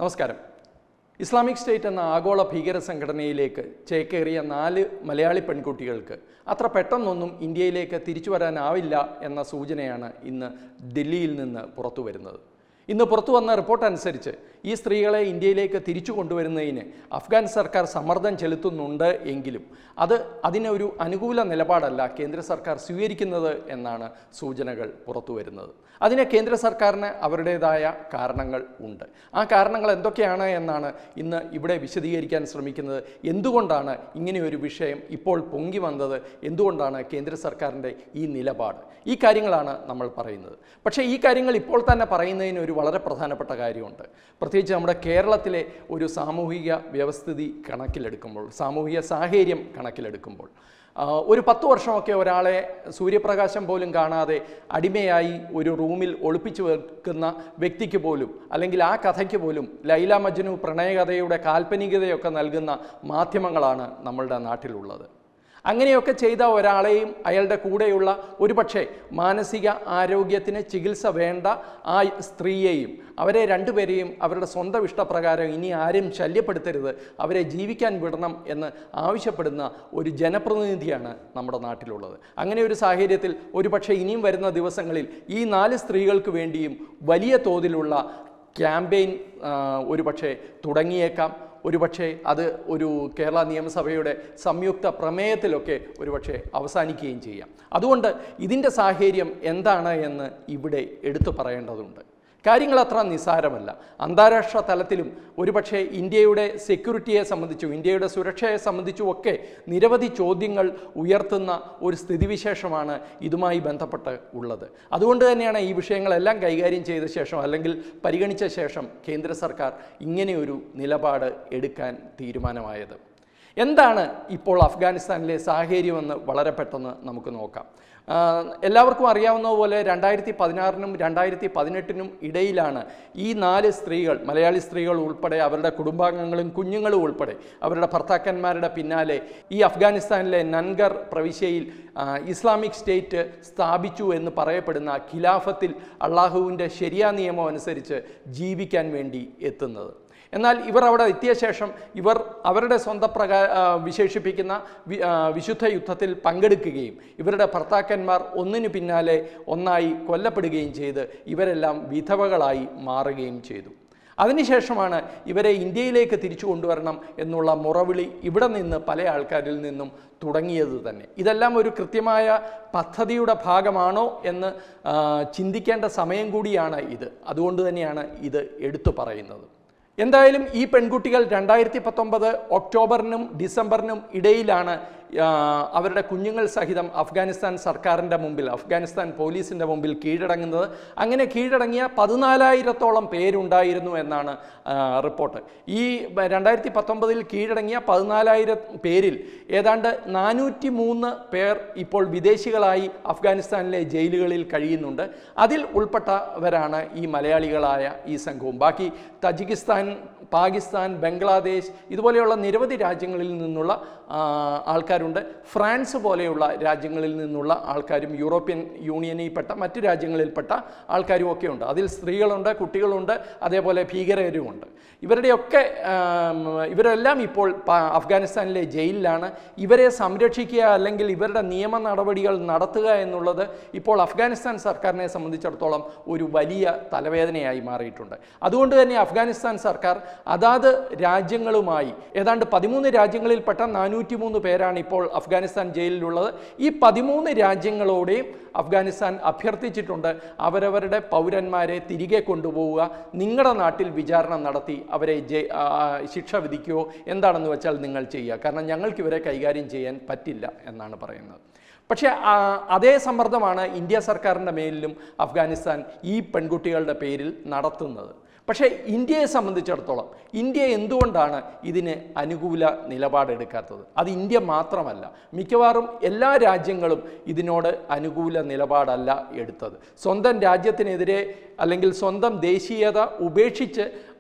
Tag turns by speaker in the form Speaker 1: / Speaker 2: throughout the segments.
Speaker 1: നമസ്കാരം Islamic state എന്ന ആഗോള ഭീകര സംഘടനയിലേക്ക് ചേക്കേറിയ നാല് മലയാളി പെൺകുട്ടികൾക്ക് അത്ര പെട്ടെന്നൊന്നും ഇന്ത്യയിലേക്ക് തിരിച്ചു വരാനാവില്ല എന്ന സൂചനയാണ് ഇന്ന് ഡൽഹിയിൽ നിന്ന് പുറത്തു വരുന്നത് ഇന്ന് പുറത്തു വന്ന റിപ്പോർട്ട് അനുസരിച്ച് ഈ സ്ത്രീകളെ ഇന്ത്യയിലേക്ക് തിരിച്ചു കൊണ്ടുവരുന്നതിന് അഫ്ഗാൻ സർക്കാർ സമ്മർദ്ദം ചെലുത്തുന്നുണ്ട് എങ്കിലും അത് അതിന് ഒരു അനുകൂല നിലപാടല്ല കേന്ദ്ര സർക്കാർ സ്വീകരിക്കുന്നത് എന്നാണ് സൂചനകൾ പുറത്തു വരുന്നത് അതിന് കേന്ദ്ര സർക്കാരിന് അവരുടേതായ കാരണങ്ങൾ ഉണ്ട് ആ കാരണങ്ങൾ എന്തൊക്കെയാണ് എന്നാണ് ഇന്ന് ഇവിടെ വിശദീകരിക്കാൻ ശ്രമിക്കുന്നത് എന്തുകൊണ്ടാണ് ഇങ്ങനെ ഒരു വിഷയം ഇപ്പോൾ പൊങ്ങി വന്നത് എന്തുകൊണ്ടാണ് കേന്ദ്ര സർക്കാരിൻ്റെ ഈ നിലപാട് ഈ കാര്യങ്ങളാണ് നമ്മൾ പറയുന്നത് പക്ഷേ ഈ കാര്യങ്ങൾ ഇപ്പോൾ തന്നെ പറയുന്നതിന് ഒരു വളരെ പ്രധാനപ്പെട്ട കാര്യമുണ്ട് പ്രത്യേകിച്ച് നമ്മുടെ കേരളത്തിലെ ഒരു സാമൂഹിക വ്യവസ്ഥിതി കണക്കിലെടുക്കുമ്പോൾ സാമൂഹിക സാഹചര്യം കണക്കിലെടുക്കുമ്പോൾ ആ, ഒരു പത്ത് വർഷമൊക്കെ ഒരാളെ സൂര്യപ്രകാശം പോലും കാണാതെ അടിമയായി ഒരു റൂമിൽ ഒളിപ്പിച്ചു വെക്കുന്ന വ്യക്തിക്ക് പോലും അല്ലെങ്കിൽ ആ കഥയ്ക്ക് പോലും ലൈല മജ്നു പ്രണയകഥയുടെ കാൽപ്പനികതയൊക്കെ നൽകുന്ന മാധ്യമങ്ങളാണ് നമ്മളുടെ നാട്ടിലുള്ളത് അങ്ങനെയൊക്കെ ചെയ്ത ഒരാളെയും അയാളുടെ കൂടെയുള്ള ഒരുപക്ഷെ മാനസിക ആരോഗ്യത്തിന് ചികിത്സ വേണ്ട ആ സ്ത്രീയെയും അവരെ രണ്ടുപേരെയും അവരുടെ സ്വന്തം ഇഷ്ടപ്രകാരം ഇനി ആരും ശല്യപ്പെടുത്തരുത് അവരെ ജീവിക്കാൻ വിടണം എന്ന് ആവശ്യപ്പെടുന്ന ഒരു ജനപ്രതിനിധിയാണ് നമ്മുടെ നാട്ടിലുള്ളത് അങ്ങനെ ഒരു സാഹചര്യത്തിൽ ഒരുപക്ഷെ ഇനിയും വരുന്ന ദിവസങ്ങളിൽ ഈ നാല് സ്ത്രീകൾക്ക് വേണ്ടിയും വലിയ തോതിലുള്ള ക്യാമ്പയിൻ ഒരുപക്ഷെ തുടങ്ങിയേക്കാം ഒരുപക്ഷെ അത് ഒരു കേരള നിയമസഭയുടെ സംയുക്ത പ്രമേയത്തിലൊക്കെ ഒരുപക്ഷെ അവസാനിക്കുകയും ചെയ്യാം അതുകൊണ്ട് ഇതിൻ്റെ സാഹചര്യം എന്താണ് എന്ന് ഇവിടെ എടുത്തു പറയേണ്ടതുണ്ട് കാര്യങ്ങൾ അത്ര നിസ്സാരമല്ല അന്താരാഷ്ട്ര തലത്തിലും ഒരുപക്ഷെ ഇന്ത്യയുടെ സെക്യൂരിറ്റിയെ സംബന്ധിച്ചും ഇന്ത്യയുടെ സുരക്ഷയെ സംബന്ധിച്ചും ഒക്കെ നിരവധി ചോദ്യങ്ങൾ ഉയർത്തുന്ന ഒരു സ്ഥിതിവിശേഷമാണ് ഇതുമായി ബന്ധപ്പെട്ട് ഉള്ളത് അതുകൊണ്ട് തന്നെയാണ് ഈ വിഷയങ്ങളെല്ലാം കൈകാര്യം ചെയ്ത ശേഷം അല്ലെങ്കിൽ പരിഗണിച്ച ശേഷം കേന്ദ്ര സർക്കാർ ഇങ്ങനെയൊരു നിലപാട് എടുക്കാൻ തീരുമാനമായത് എന്താണ് ഇപ്പോൾ അഫ്ഗാനിസ്ഥാനിലെ സാഹചര്യമെന്ന് വളരെ പെട്ടെന്ന് നമുക്ക് നോക്കാം ആ, എല്ലാവർക്കും അറിയാവുന്ന പോലെ രണ്ടായിരത്തി പതിനാറിനും രണ്ടായിരത്തി പതിനെട്ടിനും ഇടയിലാണ് ഈ നാല് സ്ത്രീകൾ മലയാളി സ്ത്രീകൾ ഉൾപ്പെടെ അവരുടെ കുടുംബാംഗങ്ങളും കുഞ്ഞുങ്ങളും ഉൾപ്പെടെ അവരുടെ ഭർത്താക്കന്മാരുടെ പിന്നാലെ ഈ അഫ്ഗാനിസ്ഥാനിലെ നൻഗർ പ്രവിശ്യയിൽ ആ, ഇസ്ലാമിക് സ്റ്റേറ്റ് സ്ഥാപിച്ചു എന്ന് പറയപ്പെടുന്ന ഖിലാഫത്തിൽ അള്ളാഹുവിൻ്റെ ശരിയാ നിയമം അനുസരിച്ച് ജീവിക്കാൻ വേണ്ടി എത്തുന്നത് എന്നാൽ ഇവർ അവിടെ എത്തിയ ശേഷം ഇവർ അവരുടെ സ്വന്തം പ്രകാ ആ, വിശേഷിപ്പിക്കുന്ന വി- ആ, വിശുദ്ധ യുദ്ധത്തിൽ പങ്കെടുക്കുകയും ഇവരുടെ ഭർത്താക്കന്മാർ ഒന്നിനു പിന്നാലെ ഒന്നായി കൊല്ലപ്പെടുകയും ചെയ്ത് ഇവരെല്ലാം വിധവകളായി മാറുകയും ചെയ്തു അതിനുശേഷമാണ് ഇവരെ ഇന്ത്യയിലേക്ക് തിരിച്ചു കൊണ്ടുവരണം എന്നുള്ള മുറവിളി ഇവിടെ നിന്ന് പല ആൾക്കാരിൽ നിന്നും തുടങ്ങിയത് തന്നെ ഇതെല്ലാം ഒരു കൃത്യമായ പദ്ധതിയുടെ ഭാഗമാണോ എന്ന് ആ, ചിന്തിക്കേണ്ട സമയം കൂടിയാണ് ഇത് അതുകൊണ്ട് തന്നെയാണ് ഇത് എടുത്തു പറയുന്നത് എന്തായാലും ഈ പെൺകുട്ടികൾ രണ്ടായിരത്തി പത്തൊമ്പത് ഒക്ടോബറിനും ഡിസംബറിനും ഇടയിലാണ് ആ, അവരുടെ കുഞ്ഞുങ്ങൾ സഹിതം അഫ്ഗാനിസ്ഥാൻ സർക്കാരിൻ്റെ മുമ്പിൽ അഫ്ഗാനിസ്ഥാൻ പോലീസിൻ്റെ മുമ്പിൽ കീഴടങ്ങുന്നത് അങ്ങനെ കീഴടങ്ങിയ പതിനാലായിരത്തോളം പേരുണ്ടായിരുന്നു എന്നാണ് ആ, റിപ്പോർട്ട് ഈ ബ- രണ്ടായിരത്തി പത്തൊമ്പതിൽ കീഴടങ്ങിയ പതിനാലായിരം പേരിൽ ഏതാണ്ട് നാനൂറ്റി മൂന്ന് പേർ ഇപ്പോൾ വിദേശികളായി അഫ്ഗാനിസ്ഥാനിലെ ജയിലുകളിൽ കഴിയുന്നുണ്ട് അതിൽ ഉൾപ്പെട്ടവരാണ് ഈ മലയാളികളായ ഈ സംഘവും ബാക്കി തജിക്കിസ്ഥാൻ പാകിസ്ഥാൻ ബംഗ്ലാദേശ് ഇതുപോലെയുള്ള നിരവധി രാജ്യങ്ങളിൽ നിന്നുള്ള ആ, ആൾക്കാരുണ്ട് ഫ്രാൻസ് പോലെയുള്ള രാജ്യങ്ങളിൽ നിന്നുള്ള ആൾക്കാരും യൂറോപ്യൻ യൂണിയനിൽപ്പെട്ട മറ്റ് രാജ്യങ്ങളിൽപ്പെട്ട ആൾക്കാരും ഒക്കെ ഉണ്ട് അതിൽ സ്ത്രീകളുണ്ട് കുട്ടികളുണ്ട് അതേപോലെ ഭീകരരുമുണ്ട് ഇവരുടെയൊക്കെ ആം, ഇവരെല്ലാം ഇപ്പോൾ പ- അഫ്ഗാനിസ്ഥാനിലെ ജയിലിലാണ് ഇവരെ സംരക്ഷിക്കുക അല്ലെങ്കിൽ ഇവരുടെ നിയമ നടപടികൾ നടത്തുക എന്നുള്ളത് ഇപ്പോൾ അഫ്ഗാനിസ്ഥാൻ സർക്കാരിനെ സംബന്ധിച്ചിടത്തോളം ഒരു വലിയ തലവേദനയായി മാറിയിട്ടുണ്ട് അതുകൊണ്ട് തന്നെ അഫ്ഗാനിസ്ഥാൻ സർക്കാർ അതാത് രാജ്യങ്ങളുമായി ഏതാണ്ട് പതിമൂന്ന് രാജ്യങ്ങളിൽപ്പെട്ട നാനൂറ്റി മൂന്ന് പേരാണ് ഇപ്പോൾ അഫ്ഗാനിസ്ഥാൻ ജയിലിലുള്ളത് ഈ പതിമൂന്ന് രാജ്യങ്ങളോടെയും അഫ്ഗാനിസ്ഥാൻ അഭ്യർത്ഥിച്ചിട്ടുണ്ട് അവരവരുടെ പൗരന്മാരെ തിരികെ കൊണ്ടുപോവുക നിങ്ങളുടെ നാട്ടിൽ വിചാരണ നടത്തി അവരെ ജയി ആ, ശിക്ഷ വിധിക്കുകയോ എന്താണെന്ന് വെച്ചാൽ നിങ്ങൾ ചെയ്യുക കാരണം ഞങ്ങൾക്ക് ഇവരെ കൈകാര്യം ചെയ്യാൻ പറ്റില്ല എന്നാണ് പറയുന്നത് പക്ഷേ ആ, അതേ സമ്മർദ്ദമാണ് ഇന്ത്യ സർക്കാരിൻ്റെ മേലിലും അഫ്ഗാനിസ്ഥാൻ ഈ പെൺകുട്ടികളുടെ പേരിൽ നടത്തുന്നത് പക്ഷേ ഇന്ത്യയെ സംബന്ധിച്ചിടത്തോളം ഇന്ത്യ എന്തുകൊണ്ടാണ് ഇതിന് അനുകൂല നിലപാടെടുക്കാത്തത് അത് ഇന്ത്യ മാത്രമല്ല മിക്കവാറും എല്ലാ രാജ്യങ്ങളും ഇതിനോട് അനുകൂല നിലപാടല്ല എടുത്തത് സ്വന്തം രാജ്യത്തിനെതിരെ അല്ലെങ്കിൽ സ്വന്തം ദേശീയത ഉപേക്ഷിച്ച്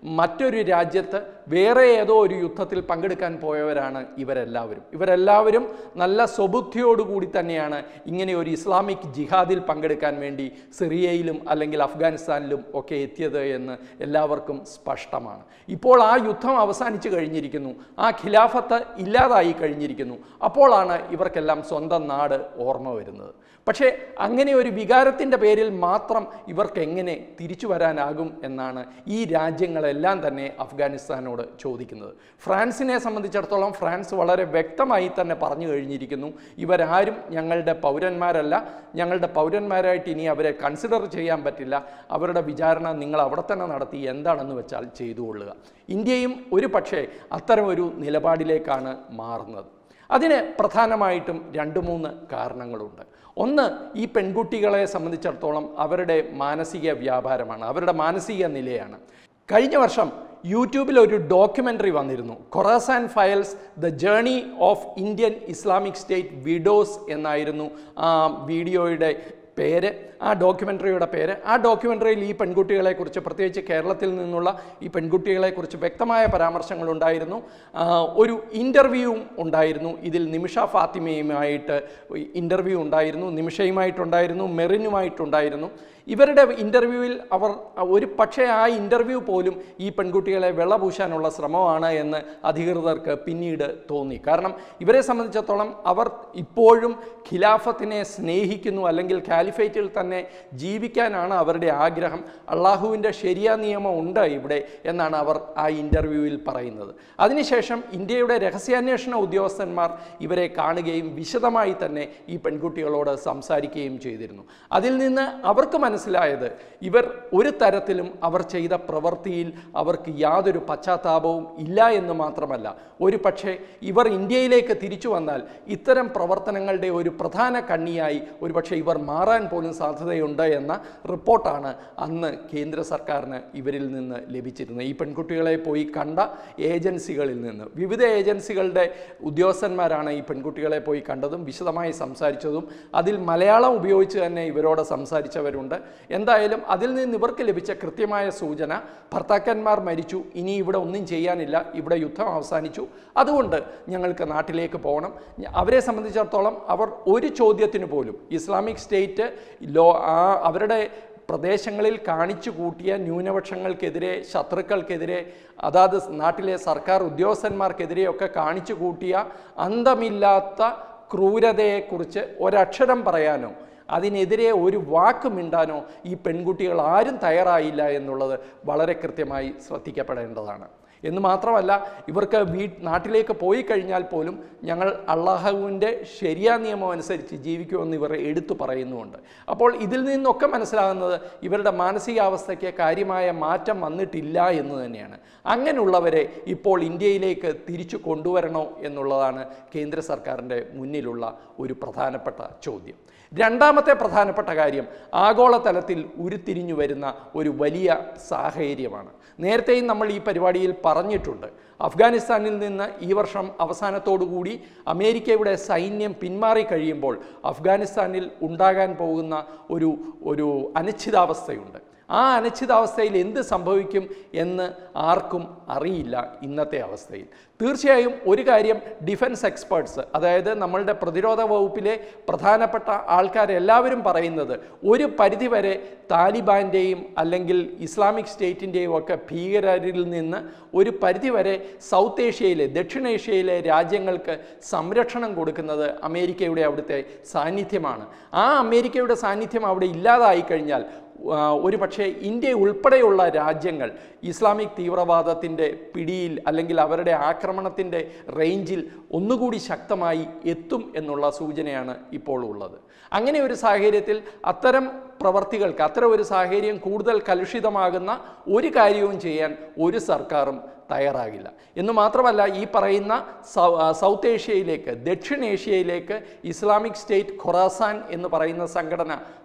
Speaker 1: മറ്റൊരു രാജ്യത്ത് വേറെ ഏതോ ഒരു യുദ്ധത്തിൽ പങ്കെടുക്കാൻ പോയവരാണ് ഇവരെല്ലാവരും ഇവരെല്ലാവരും നല്ല സ്വബുദ്ധിയോടുകൂടി തന്നെയാണ് ഇങ്ങനെ ഒരു ഇസ്ലാമിക് ജിഹാദിൽ പങ്കെടുക്കാൻ വേണ്ടി സിറിയയിലും അല്ലെങ്കിൽ അഫ്ഗാനിസ്ഥാനിലും ഒക്കെ എത്തിയത് എന്ന് എല്ലാവർക്കും സ്പഷ്ടമാണ് ഇപ്പോൾ ആ യുദ്ധം അവസാനിച്ചു കഴിഞ്ഞിരിക്കുന്നു ആ ഖിലാഫത്ത് ഇല്ലാതായി കഴിഞ്ഞിരിക്കുന്നു അപ്പോഴാണ് ഇവർക്കെല്ലാം സ്വന്തം നാട് ഓർമ്മ വരുന്നത് പക്ഷേ അങ്ങനെ ഒരു വികാരത്തിൻ്റെ പേരിൽ മാത്രം ഇവർക്ക് എങ്ങനെ തിരിച്ചു വരാനാകും എന്നാണ് ഈ രാജ്യങ്ങളെല്ലാം തന്നെ അഫ്ഗാനിസ്ഥാനോട് ചോദിക്കുന്നത് ഫ്രാൻസിനെ സംബന്ധിച്ചിടത്തോളം ഫ്രാൻസ് വളരെ വ്യക്തമായി തന്നെ പറഞ്ഞു കഴിഞ്ഞിരിക്കുന്നു ഇവരാരും ഞങ്ങളുടെ പൗരന്മാരല്ല ഞങ്ങളുടെ പൗരന്മാരായിട്ട് ഇനി അവരെ കൺസിഡർ ചെയ്യാൻ പറ്റില്ല അവരുടെ വിചാരണ നിങ്ങൾ അവിടെ തന്നെ നടത്തി എന്താണെന്ന് വെച്ചാൽ ചെയ്തു കൊള്ളുക ഇന്ത്യയും ഒരു പക്ഷേ അത്തരം ഒരു നിലപാടിലേക്കാണ് മാറുന്നത് അതിന് പ്രധാനമായിട്ടും രണ്ട് മൂന്ന് കാരണങ്ങളുണ്ട് ഒന്ന് ഈ പെൺകുട്ടികളെ സംബന്ധിച്ചിടത്തോളം അവരുടെ മാനസിക വ്യാപാരമാണ് അവരുടെ മാനസിക നിലയാണ് കഴിഞ്ഞ വർഷം യൂട്യൂബിൽ ഒരു ഡോക്യുമെൻ്ററി വന്നിരുന്നു Khorasan files the journey of Indian Islamic State widows എന്നായിരുന്നു ആ വീഡിയോയുടെ പേര് ആ ഡോക്യുമെൻ്ററിയുടെ പേര് ആ ഡോക്യുമെൻ്ററിയിൽ ഈ പെൺകുട്ടികളെക്കുറിച്ച് പ്രത്യേകിച്ച് കേരളത്തിൽ നിന്നുള്ള ഈ പെൺകുട്ടികളെക്കുറിച്ച് വ്യക്തമായ പരാമർശങ്ങളുണ്ടായിരുന്നു ആ, ഒരു ഇൻ്റർവ്യൂവും ഉണ്ടായിരുന്നു ഇതിൽ നിമിഷ ഫാത്തിമയുമായിട്ട് ഇൻ്റർവ്യൂ ഉണ്ടായിരുന്നു നിമിഷയുമായിട്ടുണ്ടായിരുന്നു മെറിനുമായിട്ടുണ്ടായിരുന്നു ഇവരുടെ ഇൻ്റർവ്യൂവിൽ അവർ ഒരു പക്ഷേ ആ ഇൻ്റർവ്യൂ പോലും ഈ പെൺകുട്ടികളെ വെള്ളപൂശാനുള്ള ശ്രമമാണ് എന്ന് അധികൃതർക്ക് പിന്നീട് തോന്നി കാരണം ഇവരെ സംബന്ധിച്ചിടത്തോളം അവർ ഇപ്പോഴും ഖിലാഫത്തിനെ സ്നേഹിക്കുന്നു അല്ലെങ്കിൽ കാലിഫേറ്റിൽ തന്നെ ജീവിക്കാനാണ് അവരുടെ ആഗ്രഹം അള്ളാഹുവിൻ്റെ ശരിയാ നിയമം ഉണ്ട് ഇവിടെ എന്നാണ് അവർ ആ ഇൻ്റർവ്യൂവിൽ പറയുന്നത് അതിനുശേഷം ഇന്ത്യയുടെ രഹസ്യാന്വേഷണ ഉദ്യോഗസ്ഥന്മാർ ഇവരെ കാണുകയും വിശദമായി തന്നെ ഈ പെൺകുട്ടികളോട് സംസാരിക്കുകയും ചെയ്തിരുന്നു അതിൽ നിന്ന് അവർക്ക് മനസ്സിലായത് ഇവർ ഒരു തരത്തിലും അവർ ചെയ്ത പ്രവൃത്തിയിൽ അവർക്ക് യാതൊരു പശ്ചാത്താപവും ഇല്ല എന്ന് മാത്രമല്ല ഒരു പക്ഷേ ഇവർ ഇന്ത്യയിലേക്ക് തിരിച്ചു വന്നാൽ ഇത്തരം പ്രവർത്തനങ്ങളുടെ ഒരു പ്രധാന കണ്ണിയായി ഒരു പക്ഷേ ഇവർ മാറാൻ പോലും സാധ്യതയുണ്ട് എന്ന റിപ്പോർട്ടാണ് അന്ന് കേന്ദ്ര സർക്കാരിന് ഇവരിൽ നിന്ന് ലഭിച്ചിരുന്നത് ഈ പെൺകുട്ടികളെ പോയി കണ്ട ഏജൻസികളിൽ നിന്ന് വിവിധ ഏജൻസികളുടെ ഉദ്യോഗസ്ഥന്മാരാണ് ഈ പെൺകുട്ടികളെ പോയി കണ്ടതും വിശദമായി സംസാരിച്ചതും അതിൽ മലയാളം ഉപയോഗിച്ച് തന്നെ ഇവരോട് സംസാരിച്ചവരുണ്ട് എന്തായാലും അതിൽ നിന്ന് ഇവർക്ക് ലഭിച്ച കൃത്യമായ സൂചന ഭർത്താക്കന്മാർ മരിച്ചു ഇനി ഇവിടെ ഒന്നും ചെയ്യാനില്ല ഇവിടെ യുദ്ധം അവസാനിച്ചു അതുകൊണ്ട് ഞങ്ങൾക്ക് നാട്ടിലേക്ക് പോകണം ഞ- അവരെ സംബന്ധിച്ചിടത്തോളം അവർ ഒരു ചോദ്യത്തിന് പോലും ഇസ്ലാമിക് സ്റ്റേറ്റ് ലോ ആ അവരുടെ പ്രദേശങ്ങളിൽ കാണിച്ചു കൂട്ടിയ ന്യൂനപക്ഷങ്ങൾക്കെതിരെ ശത്രുക്കൾക്കെതിരെ അതാത് നാട്ടിലെ സർക്കാർ ഉദ്യോഗസ്ഥന്മാർക്കെതിരെയൊക്കെ കാണിച്ചു കൂട്ടിയ അന്തമില്ലാത്ത ക്രൂരതയെക്കുറിച്ച് ഒരക്ഷരം പറയാനോ അതിനെതിരെ ഒരു വാക്ക് മിണ്ടാനോ ഈ പെൺകുട്ടികൾ ആരും തയ്യാറായില്ല എന്നുള്ളത് വളരെ കൃത്യമായി ശ്രദ്ധിക്കപ്പെടേണ്ടതാണ് എന്ന് മാത്രമല്ല ഇവർക്ക് വീ നാട്ടിലേക്ക് പോയി കഴിഞ്ഞാൽ പോലും ഞങ്ങൾ അള്ളാഹുവിൻ്റെ ശരിയാ നിയമം അനുസരിച്ച് ജീവിക്കുമെന്ന് ഇവർ എടുത്തു പറയുന്നുമുണ്ട് അപ്പോൾ ഇതിൽ നിന്നൊക്കെ മനസ്സിലാകുന്നത് ഇവരുടെ മാനസികാവസ്ഥയ്ക്ക് കാര്യമായ മാറ്റം വന്നിട്ടില്ല എന്ന് തന്നെയാണ് അങ്ങനെയുള്ളവരെ ഇപ്പോൾ ഇന്ത്യയിലേക്ക് തിരിച്ചു കൊണ്ടുവരണോ എന്നുള്ളതാണ് കേന്ദ്ര സർക്കാരിൻ്റെ മുന്നിലുള്ള ഒരു പ്രധാനപ്പെട്ട ചോദ്യം രണ്ടാമത്തെ പ്രധാനപ്പെട്ട കാര്യം ആഗോളതലത്തിൽ ഉരുത്തിരിഞ്ഞു വരുന്ന ഒരു വലിയ സാഹചര്യമാണ് നേരത്തെയും നമ്മൾ ഈ പരിപാടിയിൽ പറഞ്ഞിട്ടുണ്ട് അഫ്ഗാനിസ്ഥാനിൽ നിന്ന് ഈ വർഷം അവസാനത്തോടുകൂടി അമേരിക്കയുടെ സൈന്യം പിന്മാറി കഴിയുമ്പോൾ അഫ്ഗാനിസ്ഥാനിൽ ഉണ്ടാകാൻ പോകുന്ന ഒരു ഒരു അനിശ്ചിതാവസ്ഥയുണ്ട് ആ അനിശ്ചിതാവസ്ഥയിൽ എന്ത് സംഭവിക്കും എന്ന് ആർക്കും അറിയില്ല ഇന്നത്തെ അവസ്ഥയിൽ തീർച്ചയായും ഒരു കാര്യം ഡിഫൻസ് എക്സ്പേർട്സ് അതായത് നമ്മളുടെ പ്രതിരോധ വകുപ്പിലെ പ്രധാനപ്പെട്ട ആൾക്കാരെല്ലാവരും പറയുന്നത് ഒരു പരിധിവരെ താലിബാൻ്റെയും അല്ലെങ്കിൽ ഇസ്ലാമിക് സ്റ്റേറ്റിൻ്റെയും ഒക്കെ ഭീകരരിൽ നിന്ന് ഒരു പരിധിവരെ സൗത്ത് ഏഷ്യയിലെ ദക്ഷിണേഷ്യയിലെ രാജ്യങ്ങൾക്ക് സംരക്ഷണം കൊടുക്കുന്നത് അമേരിക്കയുടെ അവിടുത്തെ സാന്നിധ്യമാണ് ആ അമേരിക്കയുടെ സാന്നിധ്യം അവിടെ ഇല്ലാതായി കഴിഞ്ഞാൽ ആ, ഒരു പക്ഷേ ഇന്ത്യ ഉൾപ്പെടെയുള്ള രാജ്യങ്ങൾ ഇസ്ലാമിക് തീവ്രവാദത്തിൻ്റെ പിടിയിൽ അല്ലെങ്കിൽ അവരുടെ ആക്രമണത്തിൻ്റെ റേഞ്ചിൽ ഒന്നുകൂടി ശക്തമായി എത്തും എന്നുള്ള സൂചനയാണ് ഇപ്പോൾ ഉള്ളത് അങ്ങനെ ഒരു സാഹചര്യത്തിൽ അത്തരം പ്രവർത്തികൾക്ക് അത്തരം ഒരു സാഹചര്യം കൂടുതൽ കലുഷിതമാകുന്ന ഒരു കാര്യവും ചെയ്യാൻ ഒരു സർക്കാരും തയ്യാറാകില്ല എന്ന് മാത്രമല്ല ഈ പറയുന്ന സൗ- ആ, സൗത്ത് ഏഷ്യയിലേക്ക് ദക്ഷിണേഷ്യയിലേക്ക് ഇസ്ലാമിക് സ്റ്റേറ്റ് ഖൊറാസാൻ എന്ന് പറയുന്ന സംഘടന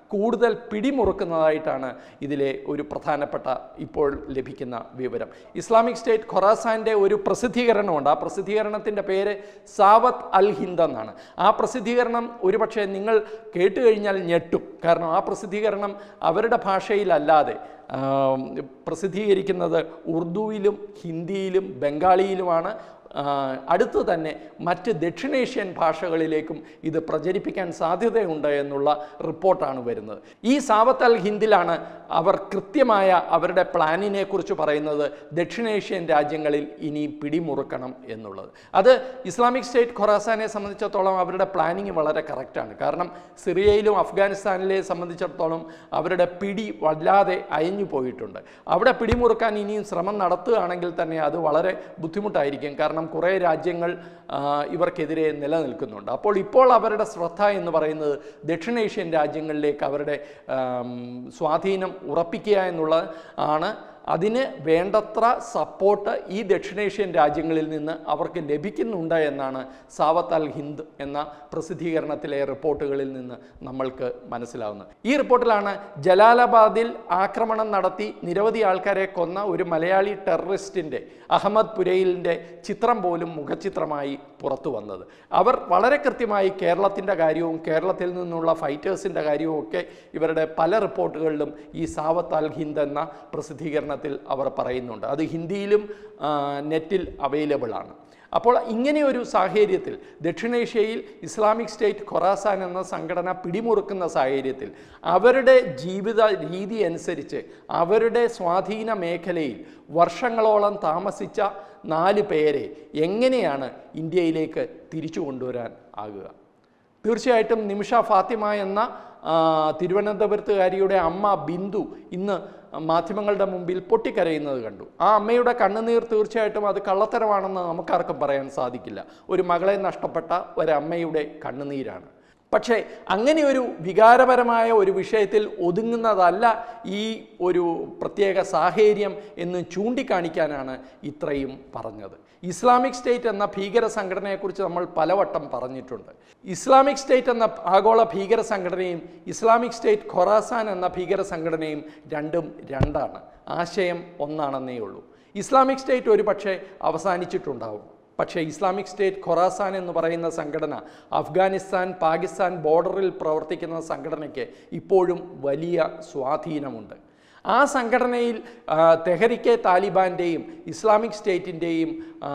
Speaker 1: കൂടുതൽ പിടിമുറുക്കുന്നതായിട്ടാണ് ഇതിലെ ഒരു പ്രധാനപ്പെട്ട ഇപ്പോൾ ലഭിക്കുന്ന വിവരം ഇസ്ലാമിക് സ്റ്റേറ്റ് ഖൊറാസാൻ്റെ ഒരു പ്രസിദ്ധീകരണമുണ്ട് ആ പ്രസിദ്ധീകരണത്തിൻ്റെ പേര് സാവത്ത് അൽ ഹിന്ദ് എന്നാണ് ആ പ്രസിദ്ധീകരണം ഒരുപക്ഷെ നിങ്ങൾ കേട്ട് കഴിഞ്ഞാൽ ഞെട്ടും കാരണം ആ പ്രസിദ്ധീകരണം അവരുടെ ഭാഷയിലല്ലാതെ ആം, പ്രസിദ്ധീകരിക്കുന്നത് ഉറുദുവിലും ഹിന്ദിയിലും ബംഗാളിയിലുമാണ് ആ, അടുത്ത് തന്നെ മറ്റ് ദക്ഷിണേഷ്യൻ ഭാഷകളിലേക്കും ഇത് പ്രചരിപ്പിക്കാൻ സാധ്യതയുണ്ട് എന്നുള്ള റിപ്പോർട്ടാണ് വരുന്നത് ഈ സാവത്ത് അൽ ഹിന്ദിലാണ് അവർ കൃത്യമായ അവരുടെ പ്ലാനിനെ കുറിച്ച് പറയുന്നത് ദക്ഷിണേഷ്യൻ രാജ്യങ്ങളിൽ ഇനി പിടിമുറുക്കണം എന്നുള്ളത് അത് ഇസ്ലാമിക് സ്റ്റേറ്റ് ഖൊറാസാനെ സംബന്ധിച്ചിടത്തോളം അവരുടെ പ്ലാനിങ് വളരെ കറക്റ്റാണ് കാരണം സിറിയയിലും അഫ്ഗാനിസ്ഥാനിലെ സംബന്ധിച്ചിടത്തോളം അവരുടെ പിടി വല്ലാതെ അയഞ്ഞു പോയിട്ടുണ്ട് അവിടെ പിടിമുറുക്കാൻ ഇനിയും ശ്രമം നടത്തുകയാണെങ്കിൽ തന്നെ അത് വളരെ ബുദ്ധിമുട്ടായിരിക്കും കാരണം കുറേ രാജ്യങ്ങൾ ആ, ഇവർക്കെതിരെ നിലനിൽക്കുന്നുണ്ട് അപ്പോൾ ഇപ്പോൾ അവരുടെ ശ്രദ്ധ എന്ന് പറയുന്നത് ദക്ഷിണേഷ്യൻ രാജ്യങ്ങളിലേക്ക് അവരുടെ ആം, സ്വാധീനം ഉറപ്പിക്കുക എന്നുള്ളത് ആണ് അതിന് വേണ്ടത്ര സപ്പോർട്ട് ഈ ദക്ഷിണേഷ്യൻ രാജ്യങ്ങളിൽ നിന്ന് അവർക്ക് ലഭിക്കുന്നുണ്ട് എന്നാണ് സാവത്ത് അൽ ഹിന്ദ് എന്ന പ്രസിദ്ധീകരണത്തിലെ റിപ്പോർട്ടുകളിൽ നിന്ന് നമ്മൾക്ക് മനസ്സിലാവുന്നത് ഈ റിപ്പോർട്ടിലാണ് ജലാലാബാദിൽ ആക്രമണം നടത്തി നിരവധി ആൾക്കാരെ കൊന്ന ഒരു മലയാളി ടെററിസ്റ്റിൻ്റെ അഹമ്മദ് പുരയിലിൻ്റെ ചിത്രം പോലും മുഖചിത്രമായി പുറത്തു വന്നത് അവർ വളരെ കൃത്യമായി കേരളത്തിൻ്റെ കാര്യവും കേരളത്തിൽ നിന്നുള്ള ഫൈറ്റേഴ്സിൻ്റെ കാര്യവും ഒക്കെ ഇവരുടെ പല റിപ്പോർട്ടുകളിലും ഈ സാവത്ത് അൽ ഹിന്ദ് എന്ന പ്രസിദ്ധീകരണത്തിൽ അവർ പറയുന്നുണ്ട് അത് ഹിന്ദിയിലും ആ, നെറ്റിൽ അവൈലബിൾ ആണ് അപ്പോൾ ഇങ്ങനെയൊരു സാഹചര്യത്തിൽ ദക്ഷിണേഷ്യയിൽ ഇസ്ലാമിക് സ്റ്റേറ്റ് ഖൊറാസാൻ എന്ന സംഘടന പിടിമുറുക്കുന്ന സാഹചര്യത്തിൽ അവരുടെ ജീവിത രീതി അനുസരിച്ച് അവരുടെ സ്വാധീന മേഖലയിൽ വർഷങ്ങളോളം താമസിച്ച നാല് പേരെ എങ്ങനെയാണ് ഇന്ത്യയിലേക്ക് തിരിച്ചു കൊണ്ടുവരാൻ ആകുക തീർച്ചയായിട്ടും നിമിഷ ഫാത്തിമ എന്ന ആ, തിരുവനന്തപുരത്തുകാരിയുടെ അമ്മ ബിന്ദു ഇന്ന് മാധ്യമങ്ങളുടെ മുമ്പിൽ പൊട്ടിക്കരയുന്നത് കണ്ടു ആ അമ്മയുടെ കണ്ണുനീർ തീർച്ചയായിട്ടും അത് കള്ളത്തരമാണെന്ന് നമുക്കാർക്കും പറയാൻ സാധിക്കില്ല ഒരു മകളെ നഷ്ടപ്പെട്ട ഒരമ്മയുടെ കണ്ണുനീരാണ് പക്ഷേ അങ്ങനെ ഒരു വികാരപരമായ ഒരു വിഷയത്തിൽ ഒതുങ്ങുന്നതല്ല ഈ ഒരു പ്രത്യേക സാഹചര്യം എന്ന് ചൂണ്ടിക്കാണിക്കാനാണ് ഇത്രയും പറഞ്ഞത് ഇസ്ലാമിക് സ്റ്റേറ്റ് എന്ന ഭീകര സംഘടനയെക്കുറിച്ച് നമ്മൾ പലവട്ടം പറഞ്ഞിട്ടുണ്ട് ഇസ്ലാമിക് സ്റ്റേറ്റ് എന്ന ആഗോള ഭീകര സംഘടനയും ഇസ്ലാമിക് സ്റ്റേറ്റ് ഖൊറാസാൻ എന്ന ഭീകര സംഘടനയും രണ്ടും രണ്ടാണ് ആശയം ഒന്നാണെന്നേ ഉള്ളൂ ഇസ്ലാമിക് സ്റ്റേറ്റ് ഒരു പക്ഷേ അവസാനിച്ചിട്ടുണ്ടാവും പക്ഷേ ഇസ്ലാമിക് സ്റ്റേറ്റ് ഖൊറാസാൻ എന്ന് പറയുന്ന സംഘടന അഫ്ഗാനിസ്ഥാൻ പാകിസ്ഥാൻ ബോർഡറിൽ പ്രവർത്തിക്കുന്ന സംഘടനയ്ക്ക് ഇപ്പോഴും വലിയ സ്വാധീനമുണ്ട് ആ സംഘടനയിൽ ആ, തെഹരിക്കെ താലിബാൻ്റെയും ഇസ്ലാമിക് സ്റ്റേറ്റിൻ്റെയും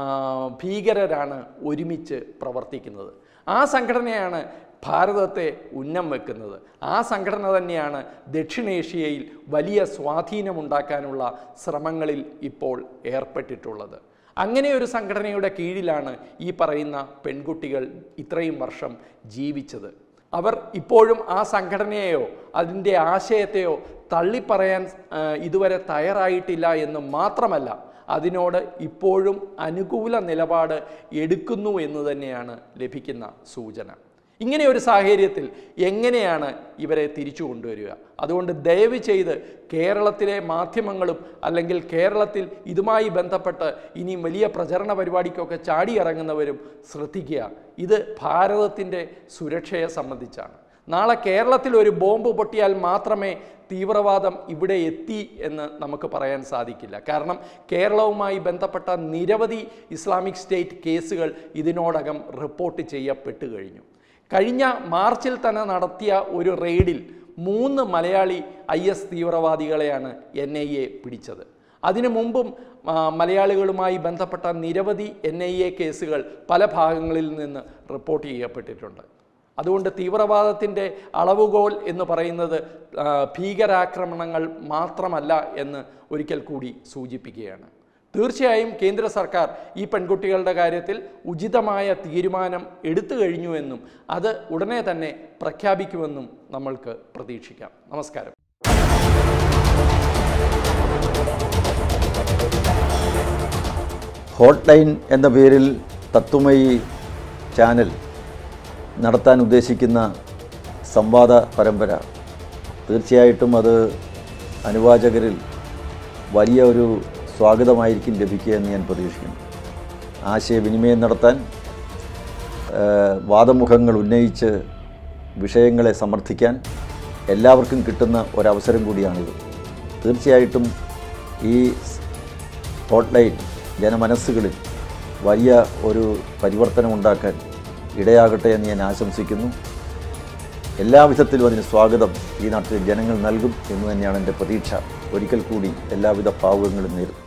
Speaker 1: ഭീകരരാണ് ഒരുമിച്ച് പ്രവർത്തിക്കുന്നത് ആ സംഘടനയാണ് ഭാരതത്തെ ഉന്നം വെക്കുന്നത് ആ സംഘടന തന്നെയാണ് ദക്ഷിണേഷ്യയിൽ വലിയ സ്വാധീനമുണ്ടാക്കാനുള്ള ശ്രമങ്ങളിൽ ഇപ്പോൾ ഏർപ്പെട്ടിട്ടുള്ളത് അങ്ങനെ ഒരു സംഘടനയുടെ കീഴിലാണ് ഈ പറയുന്ന പെൺകുട്ടികൾ ഇത്രയും വർഷം ജീവിച്ചത് അവർ ഇപ്പോഴും ആ സംഘടനയെയോ അതിൻ്റെ ആശയത്തെയോ തള്ളിപ്പറയാൻ ആ, ഇതുവരെ തയ്യാറായിട്ടില്ല എന്ന് മാത്രമല്ല അതിനോട് ഇപ്പോഴും അനുകൂല നിലപാട് എടുക്കുന്നു എന്ന് തന്നെയാണ് ലഭിക്കുന്ന സൂചന ഇങ്ങനെ ഒരു സാഹചര്യത്തിൽ എങ്ങനെയാണ് ഇവരെ തിരിച്ചു കൊണ്ടുവരിക അതുകൊണ്ട് ദയവ് ചെയ്ത് കേരളത്തിലെ മാധ്യമങ്ങളും അല്ലെങ്കിൽ കേരളത്തിൽ ഇതുമായി ബന്ധപ്പെട്ട് ഇനി വലിയ പ്രചരണ പരിപാടിക്കൊക്കെ ചാടിയിറങ്ങുന്നവരും ശ്രദ്ധിക്കുക ഇത് ഭാരതത്തിൻ്റെ സുരക്ഷയെ സംബന്ധിച്ചാണ് നാളെ കേരളത്തിൽ ഒരു ബോംബ് പൊട്ടിയാൽ മാത്രമേ തീവ്രവാദം ഇവിടെ എത്തി എന്ന് നമുക്ക് പറയാൻ സാധിക്കില്ല കാരണം കേരളവുമായി ബന്ധപ്പെട്ട നിരവധി ഇസ്ലാമിക് സ്റ്റേറ്റ് കേസുകൾ ഇതിനോടകം റിപ്പോർട്ട് ചെയ്യപ്പെട്ടു കഴിഞ്ഞു കഴിഞ്ഞ മാർച്ചിൽ തന്നെ നടത്തിയ ഒരു റെയ്ഡിൽ മൂന്ന് മലയാളി ഐ എസ് തീവ്രവാദികളെയാണ് എൻ ഐ എ പിടിച്ചത് അതിനു മുമ്പും ആ, മലയാളികളുമായി ബന്ധപ്പെട്ട നിരവധി എൻ ഐ എ കേസുകൾ പല ഭാഗങ്ങളിൽ നിന്ന് റിപ്പോർട്ട് ചെയ്യപ്പെട്ടിട്ടുണ്ട് അതുകൊണ്ട് തീവ്രവാദത്തിൻ്റെ അളവുകോൽ എന്ന് പറയുന്നത് ആ, ഭീകരാക്രമണങ്ങൾ മാത്രമല്ല എന്ന് ഒരിക്കൽ കൂടി സൂചിപ്പിക്കുകയാണ് തീർച്ചയായും കേന്ദ്ര സർക്കാർ ഈ പെൺകുട്ടികളുടെ കാര്യത്തിൽ ഉചിതമായ തീരുമാനം എടുത്തു കഴിഞ്ഞുവെന്നും അത് ഉടനെ തന്നെ പ്രഖ്യാപിക്കുമെന്നും നമ്മൾക്ക് പ്രതീക്ഷിക്കാം നമസ്കാരം
Speaker 2: ഹോട്ട് ലൈൻ എന്ന പേരിൽ തത്വമയി ചാനൽ നടത്താൻ ഉദ്ദേശിക്കുന്ന സംവാദ പരമ്പര തീർച്ചയായിട്ടും അത് അനുവാചകരിൽ വലിയ ഒരു സ്വാഗതമായിരിക്കും ലഭിക്കുക എന്ന് ഞാൻ പ്രതീക്ഷിക്കുന്നു ആശയവിനിമയം നടത്താൻ ആ, വാദമുഖങ്ങൾ ഉന്നയിച്ച് വിഷയങ്ങളെ സമർത്ഥിക്കാൻ എല്ലാവർക്കും കിട്ടുന്ന ഒരവസരം കൂടിയാണിത് തീർച്ചയായിട്ടും ഈ ഹോട്ട്ലൈൻ ജനമനസ്സുകളിൽ വലിയ ഒരു പരിവർത്തനമുണ്ടാക്കാൻ ഇടയാകട്ടെ എന്ന് ഞാൻ ആശംസിക്കുന്നു എല്ലാവിധത്തിലും അതിന് സ്വാഗതം ഈ നാട്ടിലെ ജനങ്ങൾ നൽകും എന്ന് തന്നെയാണ് എൻ്റെ പ്രതീക്ഷ ഒരിക്കൽ കൂടി എല്ലാവിധ ഭാവുകങ്ങളും നേരും